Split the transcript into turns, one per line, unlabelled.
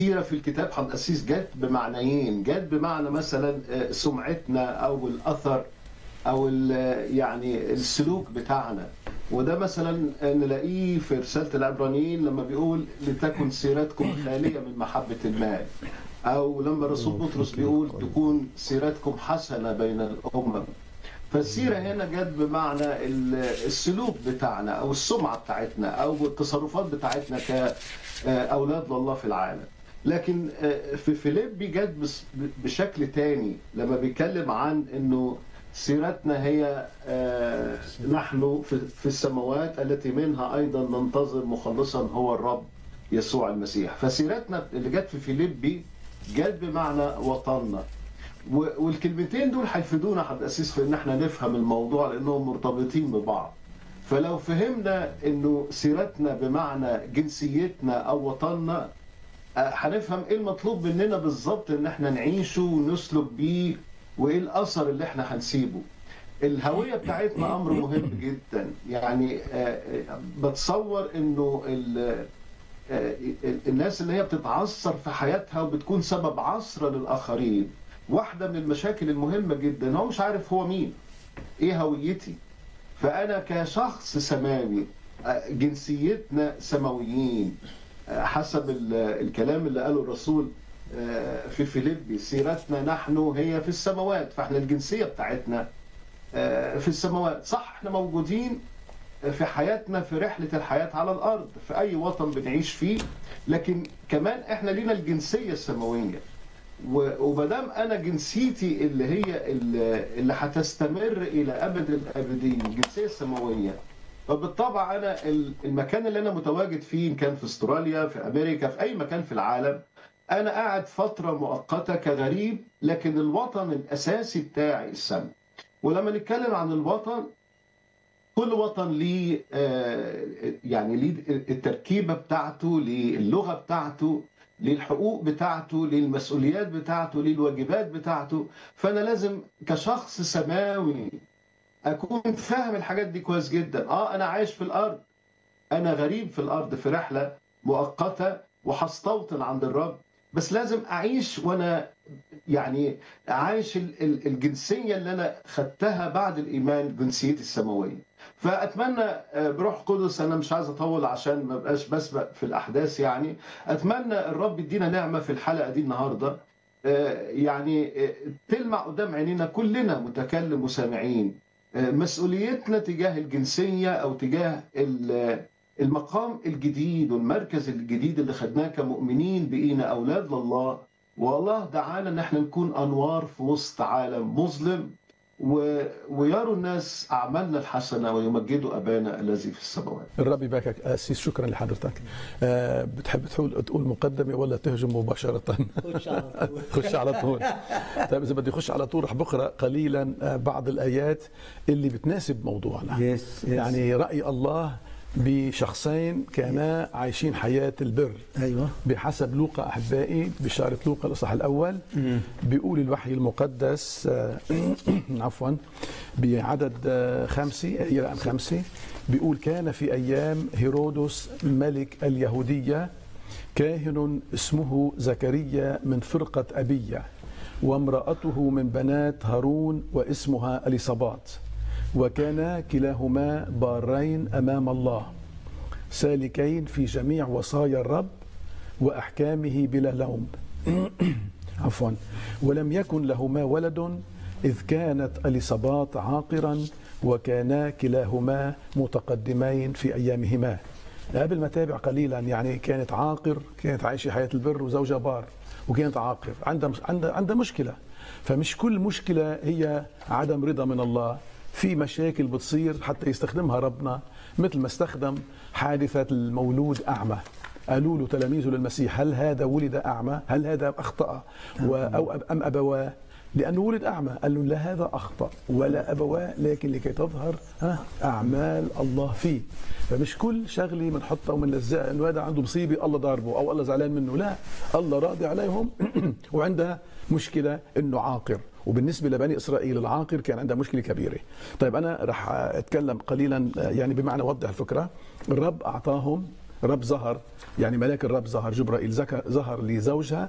السيرة في الكتاب حدأسيس جت بمعنيين جت بمعنى مثلا سمعتنا أو الأثر أو يعني السلوك بتاعنا وده مثلا نلاقيه في رسالة العبرانيين لما بيقول لتكن سيرتكم خالية من محبة المال أو لما الرسول بطرس بيقول تكون سيرتكم حسنة بين الأمم فالسيرة هنا جت بمعنى السلوك بتاعنا أو السمعة بتاعتنا أو التصرفات بتاعتنا كأولاد لله في العالم لكن في فيليبي جت بشكل تاني لما بيتكلم عن انه سيرتنا هي نحن في السماوات التي منها ايضا ننتظر مخلصا هو الرب يسوع المسيح فسيرتنا اللي جت في فيليبي جت بمعنى وطننا والكلمتين دول هيفيدونا حد اساس في ان احنا نفهم الموضوع لانهم مرتبطين ببعض فلو فهمنا انه سيرتنا بمعنى جنسيتنا او وطننا هنفهم ايه المطلوب مننا بالظبط ان احنا نعيشه ونسلك بيه وايه الاثر اللي احنا هنسيبه الهويه بتاعتنا امر مهم جدا يعني بتصور انه الناس اللي هي بتتعثر في حياتها وبتكون سبب عثره للاخرين واحده من المشاكل المهمه جدا هو مش عارف هو مين ايه هويتي فانا كشخص سماوي جنسيتنا سماويين حسب الكلام اللي قاله الرسول في فيليبي سيرتنا نحن هي في السماوات فاحنا الجنسيه بتاعتنا في السماوات صح احنا موجودين في حياتنا في رحله الحياه على الارض في اي وطن بنعيش فيه لكن كمان احنا لينا الجنسيه السماويه ومادام انا جنسيتي اللي هي اللي هتستمر الى ابد الابدين الجنسيه السماويه فبالطبع انا المكان اللي انا متواجد فيه ان كان في استراليا في امريكا في اي مكان في العالم انا قاعد فتره مؤقته كغريب لكن الوطن الاساسي بتاعي السماء ولما نتكلم عن الوطن كل وطن ليه يعني ليه التركيبه بتاعته ليه اللغه بتاعته ليه الحقوق بتاعته ليه المسؤوليات بتاعته ليه الواجبات بتاعته فانا لازم كشخص سماوي اكون فاهم الحاجات دي كويس جدا اه انا عايش في الارض انا غريب في الارض في رحله مؤقته وهستوطن عند الرب بس لازم اعيش وانا يعني عايش الجنسيه اللي انا خدتها بعد الايمان جنسيتي السماويه فاتمنى بروح قدس انا مش عايز اطول عشان ما بقاش بسبق في الاحداث يعني اتمنى الرب يدينا نعمه في الحلقه دي النهارده يعني تلمع قدام عينينا كلنا متكلم وسامعين مسؤوليتنا تجاه الجنسيه او تجاه المقام الجديد والمركز الجديد اللي خدناه كمؤمنين بقينا اولاد لله والله دعانا ان احنا نكون انوار في وسط عالم مظلم و... ويروا الناس اعمالنا الحسنه ويمجدوا ابانا الذي في السماوات.
الرب يباركك اسيس شكرا لحضرتك. أه بتحب تقول تقول مقدمه ولا تهجم مباشره؟
خش على طول
خش على طول. طيب اذا بدي اخش على طول رح بقرا قليلا بعض الايات اللي بتناسب موضوعنا.
يس, يس.
يعني راي الله بشخصين كانا عايشين حياة البر
أيوة.
بحسب لوقا أحبائي بشارة لوقا الإصحاح الأول
مم.
بيقول الوحي المقدس عفوا بعدد خمسة آية رقم خمسة بيقول كان في أيام هيرودس ملك اليهودية كاهن اسمه زكريا من فرقة أبية وامرأته من بنات هارون واسمها أليصابات وكانا كلاهما بارين امام الله سالكين في جميع وصايا الرب واحكامه بلا لوم عفوا ولم يكن لهما ولد اذ كانت اليصابات عاقرا وكانا كلاهما متقدمين في ايامهما قبل ما تابع قليلا يعني كانت عاقر كانت عايشه حياه البر وزوجها بار وكانت عاقر عندها عندها عندها مشكله فمش كل مشكله هي عدم رضا من الله في مشاكل بتصير حتى يستخدمها ربنا مثل ما استخدم حادثة المولود أعمى قالوا له تلاميذه للمسيح هل هذا ولد أعمى هل هذا أخطأ أو أم أبواه لأنه ولد أعمى قال له لا هذا أخطأ ولا أبواه لكن لكي تظهر أعمال الله فيه فمش كل شغلة بنحطها ومنلزقها إنه هذا عنده مصيبة الله ضاربه أو الله زعلان منه لا الله راضي عليهم وعندها مشكلة إنه عاقر وبالنسبه لبني اسرائيل العاقر كان عندها مشكله كبيره. طيب انا راح اتكلم قليلا يعني بمعنى اوضح الفكره، الرب اعطاهم رب ظهر يعني ملاك الرب ظهر جبرائيل زك- ظهر لزوجها